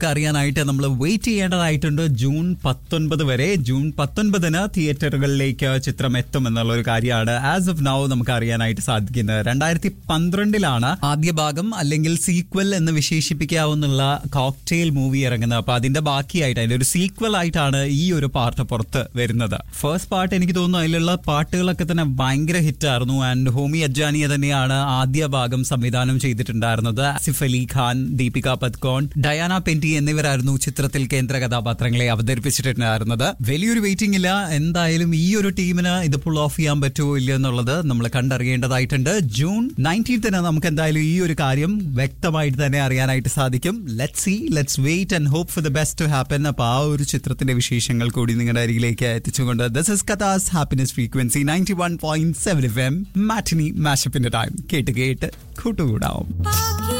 ഒക്കെ അറിയാനായിട്ട് നമ്മൾ വെയിറ്റ് ചെയ്യേണ്ടതായിട്ടുണ്ട് ജൂൺ പത്തൊൻപത് വരെ ജൂൺ പത്തൊൻപതിന് തിയേറ്ററുകളിലേക്ക് ചിത്രം എത്തും എന്നുള്ള ഒരു കാര്യമാണ് ആസ് ഓഫ് നൗ നമുക്ക് അറിയാനായിട്ട് സാധിക്കുന്നത് രണ്ടായിരത്തി പന്ത്രണ്ടിലാണ് ആദ്യ ഭാഗം അല്ലെങ്കിൽ സീക്വൽ എന്ന് വിശേഷിപ്പിക്കാവുന്ന കോക്ടെയിൽ മൂവി ഇറങ്ങുന്നത് അപ്പൊ അതിന്റെ ബാക്കിയായിട്ട് അതിന്റെ ഒരു സീക്വൽ ആയിട്ടാണ് ഈ ഒരു പാർട്ട് പുറത്ത് വരുന്നത് ഫസ്റ്റ് പാർട്ട് എനിക്ക് തോന്നുന്നു അതിലുള്ള പാട്ടുകളൊക്കെ തന്നെ ഭയങ്കര ഹിറ്റായിരുന്നു ആൻഡ് ഹോമി അജ്ജാനിയ തന്നെയാണ് ആദ്യ ഭാഗം സംവിധാനം ചെയ്തിട്ടുണ്ടായിരുന്നത് ആസിഫ് അലി ഖാൻ ദീപിക പത്കോൺ ഡയാന പെന്റി എന്നിവരായിരുന്നു ചിത്രത്തിൽ കേന്ദ്ര കഥാപാത്രങ്ങളെ അവതരിപ്പിച്ചിട്ടുണ്ടായിരുന്നത് വലിയൊരു വെയിറ്റിംഗ് ഇല്ല എന്തായാലും ഈ ഒരു ടീമിന് ഇത് പുൾ ഓഫ് ചെയ്യാൻ പറ്റുമോ ഇല്ല എന്നുള്ളത് നമ്മൾ കണ്ടറിയേണ്ടതായിട്ടുണ്ട് ജൂൺ നയൻറ്റീൻത്തിന് നമുക്ക് എന്തായാലും ഈ ഒരു കാര്യം വ്യക്തമായിട്ട് തന്നെ അറിയാനായിട്ട് സാധിക്കും let see let's wait and hope for the best to happen അപ്പൊ ആ ഒരു ചിത്രത്തിന്റെ വിശേഷങ്ങൾ കൂടി നിങ്ങളുടെ അരികിലേക്ക് എത്തിച്ചുകൊണ്ട് ദിസ് ഇസ് കഥാസ് happiness frequency ninety one point seven F M matinee മാഷപ്പിന്റെ ടൈം കേട്ട് കേട്ട് കൂട്ടുകൂടാവും പാക്കി